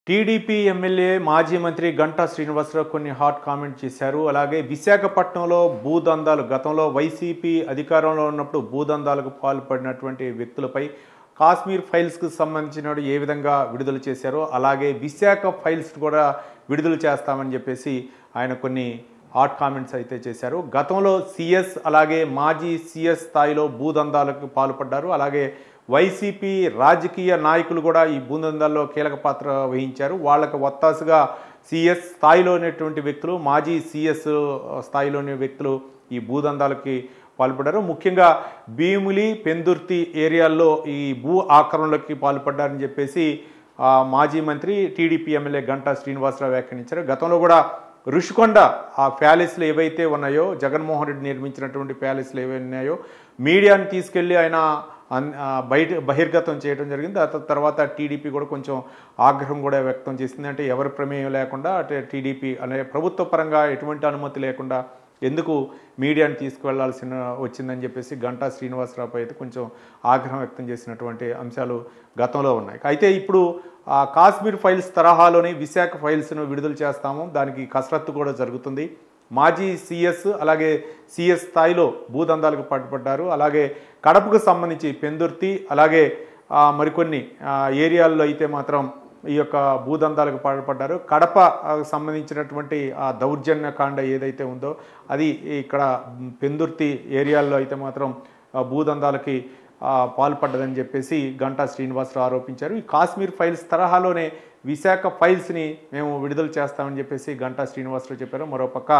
TDP MLA మాజీ మంత్రి గంటా శ్రీనివాసరావు కొన్ని హాట్ కామెంట్ చేశారు అలాగే విశాఖపట్నంలో భూదందాలు గతంలో వైసీపీ అధికారంలో ఉన్నప్పుడు భూదందాలకు పాల్పడినటువంటి వ్యక్తులపై కాశ్మీర్ ఫైల్స్కు సంబంధించిన ఏ విధంగా విడుదల చేశారో అలాగే విశాఖ ఫైల్స్ కూడా విడుదల చేస్తామని చెప్పేసి ఆయన కొన్ని హాట్ కామెంట్స్ అయితే చేశారు గతంలో సిఎస్ అలాగే మాజీ సిఎస్ స్థాయిలో భూదందాలకు పాల్పడ్డారు అలాగే వైసీపీ రాజకీయ నాయకులు కూడా ఈ భూదందాల్లో కీలక పాత్ర వహించారు వాళ్ళకి ఒత్తాసుగా సిఎస్ స్థాయిలోనేటువంటి వ్యక్తులు మాజీ సిఎస్ స్థాయిలోని వ్యక్తులు ఈ భూదందాలకి పాల్పడ్డారు ముఖ్యంగా భీములి పెందుర్తి ఏరియాల్లో ఈ భూ ఆక్రమణలకి పాల్పడ్డారని చెప్పేసి ఆ, మాజీ మంత్రి టీడీపీ ఎమ్మెల్యే గంటా శ్రీనివాసరావు వ్యాఖ్యానించారు గతంలో కూడా రుషికొండ ఆ ప్యాలెస్లు ఏవైతే ఉన్నాయో జగన్మోహన్ రెడ్డి నిర్మించినటువంటి ప్యాలెస్లు ఏవైతే ఉన్నాయో మీడియాని తీసుకెళ్లి ఆయన అన్- ఆ, బయట బహిర్గతం చేయడం జరిగింది ఆ త- తర్వాత టీడీపీ కూడా కొంచెం ఆగ్రహం కూడా వ్యక్తం చేసింది అంటే ఎవరి ప్రమేయం లేకుండా అంటే టీడీపీ అనే ప్రభుత్వ పరంగా ఎటువంటి అనుమతి లేకుండా ఎందుకు మీడియాని తీసుకువెళ్లాల్సిన వచ్చిందని చెప్పేసి గంటా శ్రీనివాసరావుపై అయితే కొంచెం ఆగ్రహం వ్యక్తం చేసినటువంటి అంశాలు గతంలో ఉన్నాయి అయితే ఇప్పుడు ఆ కాశ్మీర్ ఫైల్స్ తరహాలోని విశాఖ ఫైల్స్ను విడుదల చేస్తాము దానికి కసరత్తు కూడా జరుగుతుంది మాజీ సిఎస్ అలాగే సిఎస్ స్థాయిలో భూదందాలకు పట్టుబడ్డారు అలాగే కడపకు సంబంధించి పెందుర్తి అలాగే ఆ, మరికొన్ని ఆ, ఏరియాల్లో అయితే మాత్రం ఈ యొక్క భూదందాలకు పాల్పడ్డారు కడప ఆ, సంబంధించినటువంటి ఆ దౌర్జన్య కాండ ఏదైతే ఉందో అది ఇక్కడ పెందుర్తి ఏరియాల్లో అయితే మాత్రం ఆ, భూదందాలకి ఆ, పాల్పడ్డదని చెప్పేసి గంటా శ్రీనివాసరావు ఆరోపించారు ఈ కాశ్మీర్ ఫైల్స్ తరహాలోనే విశాఖ ఫైల్స్ని మేము విడుదల చేస్తామని చెప్పేసి గంటా శ్రీనివాసరావు చెప్పారు మరోపక్క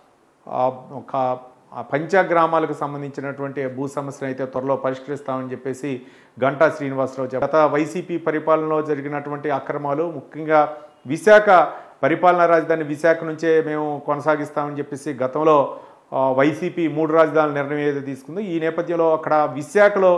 ఆ, ఒక ఆ పంచగ్రామాలకు సంబంధించినటువంటి భూ సమస్యను అయితే త్వరలో పరిష్కరిస్తామని చెప్పేసి గంటా శ్రీనివాసరావు చెప్పారు గత వైసీపీ పరిపాలనలో జరిగినటువంటి అక్రమాలు ముఖ్యంగా విశాఖ పరిపాలనా రాజధాని విశాఖ నుంచే మేము కొనసాగిస్తామని చెప్పేసి గతంలో ఆ, వైసీపీ మూడు రాజధానుల నిర్ణయం ఏదైతే తీసుకుందో ఈ నేపథ్యంలో అక్కడ విశాఖలో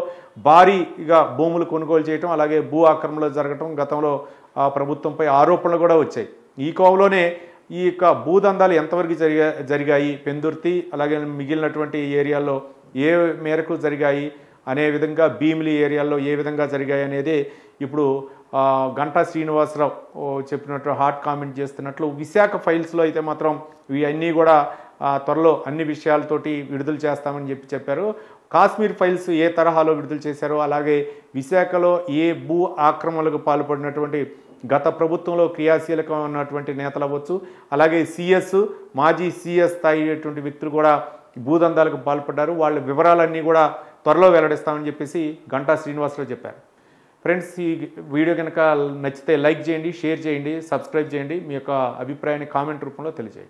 భారీగా భూములు కొనుగోలు చేయటం అలాగే భూ ఆక్రమణలు జరగటం గతంలో ఆ ప్రభుత్వంపై ఆరోపణలు కూడా వచ్చాయి ఈ కోవలోనే ఈ యొక్క భూదందాలు ఎంతవరకు జరిగా జరిగాయి పెందుర్తి అలాగే మిగిలినటువంటి ఏరియాల్లో ఏ మేరకు జరిగాయి అనే విధంగా భీమిలి ఏరియాల్లో ఏ విధంగా జరిగాయి అనేది ఇప్పుడు ఆ, గంటా శ్రీనివాసరావు ఓ, చెప్పినట్టు హాట్ కామెంట్ చేస్తున్నట్లు విశాఖ ఫైల్స్లో అయితే మాత్రం ఇవన్నీ కూడా ఆ, త్వరలో అన్ని విషయాలతోటి విడుదల చేస్తామని చెప్పి చెప్పారు కాశ్మీర్ ఫైల్స్ ఏ తరహాలో విడుదల చేశారో అలాగే విశాఖలో ఏ భూ ఆక్రమణలకు పాల్పడినటువంటి గత ప్రభుత్వంలో క్రియాశీలకం ఉన్నటువంటి నేతలు అవ్వచ్చు అలాగే సిఎస్ మాజీ సిఎస్ స్థాయి అటువంటి వ్యక్తులు కూడా భూదందాలకు పాల్పడ్డారు వాళ్ళ వివరాలన్నీ కూడా త్వరలో వెల్లడిస్తామని చెప్పేసి గంటా శ్రీనివాసరావు చెప్పారు ఫ్రెండ్స్ ఈ వీడియో కనుక నచ్చితే లైక్ చేయండి షేర్ చేయండి సబ్స్క్రైబ్ చేయండి మీ యొక్క అభిప్రాయాన్ని కామెంట్ రూపంలో తెలియజేయండి